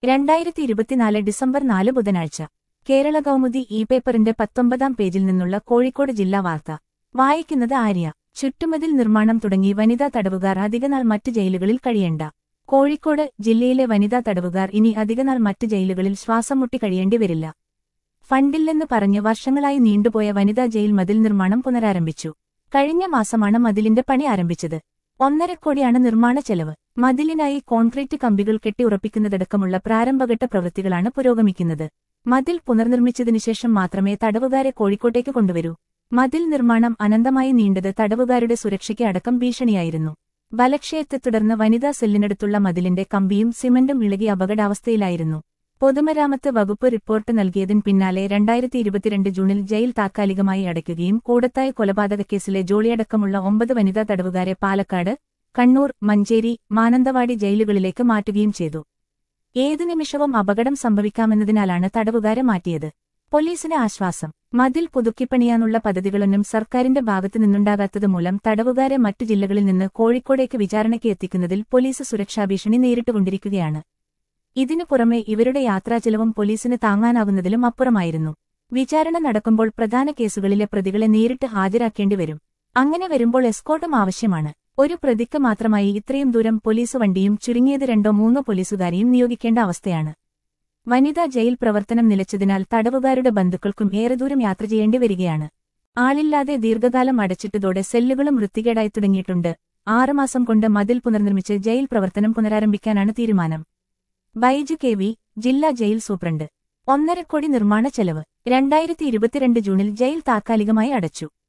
രണ്ടായിരത്തി ഇരുപത്തിനാല് ഡിസംബർ നാല് ബുധനാഴ്ച കേരള കൗമുദി ഇ പേപ്പറിന്റെ പത്തൊമ്പതാം പേജിൽ നിന്നുള്ള കോഴിക്കോട് ജില്ലാ വാർത്ത വായിക്കുന്നത് ആര്യ ചുറ്റുമതിൽ നിർമ്മാണം തുടങ്ങി വനിതാ തടവുകാർ അധികനാൾ മറ്റ് ജയിലുകളിൽ കഴിയണ്ട കോഴിക്കോട് ജില്ലയിലെ വനിതാ തടവുകാർ ഇനി അധികനാൾ മറ്റ് ജയിലുകളിൽ ശ്വാസം മുട്ടി കഴിയേണ്ടി വരില്ല ഫണ്ടില്ലെന്ന് പറഞ്ഞ് വർഷങ്ങളായി നീണ്ടുപോയ വനിതാ ജയിൽ മതിൽ നിർമ്മാണം പുനരാരംഭിച്ചു കഴിഞ്ഞ മാസമാണ് മതിലിന്റെ പണി ആരംഭിച്ചത് ഒന്നര കോടിയാണ് നിർമ്മാണ ചെലവ് മതിലിനായി കോൺക്രീറ്റ് കമ്പികൾ കെട്ടി ഉറപ്പിക്കുന്നതടക്കമുള്ള പ്രാരംഭഘട്ട പ്രവൃത്തികളാണ് പുരോഗമിക്കുന്നത് മതിൽ പുനർനിർമ്മിച്ചതിനുശേഷം മാത്രമേ തടവുകാരെ കോഴിക്കോട്ടേക്ക് കൊണ്ടുവരൂ മതിൽ നിർമ്മാണം അനന്തമായി നീണ്ടത് തടവുകാരുടെ സുരക്ഷയ്ക്ക് അടക്കം ഭീഷണിയായിരുന്നു ബലക്ഷയത്തെ തുടർന്ന് വനിതാ സെല്ലിനടുത്തുള്ള മതിലിന്റെ കമ്പിയും സിമന്റും ഇളകി അപകടാവസ്ഥയിലായിരുന്നു പൊതുമരാമത്ത് വകുപ്പ് റിപ്പോർട്ട് നൽകിയതിന് പിന്നാലെ രണ്ടായിരത്തി ഇരുപത്തിരണ്ട് ജൂണിൽ ജയിൽ താത്കാലികമായി അടയ്ക്കുകയും കൂടത്തായ കൊലപാതകക്കേസിലെ ജോളിയടക്കമുള്ള ഒമ്പത് വനിതാ തടവുകാരെ പാലക്കാട് കണ്ണൂർ മഞ്ചേരി മാനന്തവാടി ജയിലുകളിലേക്ക് മാറ്റുകയും ചെയ്തു ഏതു നിമിഷവും അപകടം സംഭവിക്കാമെന്നതിനാലാണ് തടവുകാരെ മാറ്റിയത് പോലീസിന് ആശ്വാസം മതിൽ പുതുക്കിപ്പണിയാനുള്ള പദ്ധതികളൊന്നും സർക്കാരിന്റെ ഭാഗത്തു നിന്നുണ്ടാകാത്തതുമൂലം തടവുകാരെ മറ്റു ജില്ലകളിൽ നിന്ന് കോഴിക്കോടേക്ക് വിചാരണയ്ക്ക് എത്തിക്കുന്നതിൽ പോലീസ് സുരക്ഷാഭീഷണി നേരിട്ടുകൊണ്ടിരിക്കുകയാണ് ഇതിനു പുറമെ ഇവരുടെ യാത്രാചെലവും പോലീസിന് താങ്ങാനാവുന്നതിലും അപ്പുറമായിരുന്നു വിചാരണ നടക്കുമ്പോൾ പ്രധാന കേസുകളിലെ പ്രതികളെ നേരിട്ട് ഹാജരാക്കേണ്ടി വരും അങ്ങനെ വരുമ്പോൾ എസ്കോട്ടും ആവശ്യമാണ് ഒരു പ്രതിക്ക് മാത്രമായി ഇത്രയും ദൂരം പോലീസ് വണ്ടിയും ചുരുങ്ങിയത് രണ്ടോ മൂന്നോ പോലീസുകാരെയും നിയോഗിക്കേണ്ട അവസ്ഥയാണ് വനിതാ ജയിൽ പ്രവർത്തനം നിലച്ചതിനാൽ തടവുകാരുടെ ബന്ധുക്കൾക്കും ഏറെ ദൂരം യാത്ര ചെയ്യേണ്ടി വരികയാണ് ആളില്ലാതെ ദീർഘകാലം അടച്ചിട്ടതോടെ സെല്ലുകളും വൃത്തികേടായി തുടങ്ങിയിട്ടുണ്ട് ആറുമാസം കൊണ്ട് മതിൽ പുനർനിർമ്മിച്ച് ജയിൽ പ്രവർത്തനം പുനരാരംഭിക്കാനാണ് തീരുമാനം ബൈജു കെ വി ജില്ലാ ജയിൽ സൂപ്രണ്ട് ഒന്നര കോടി നിർമ്മാണ ചെലവ് രണ്ടായിരത്തി ഇരുപത്തിരണ്ട് ജൂണിൽ ജയിൽ താത്കാലികമായി അടച്ചു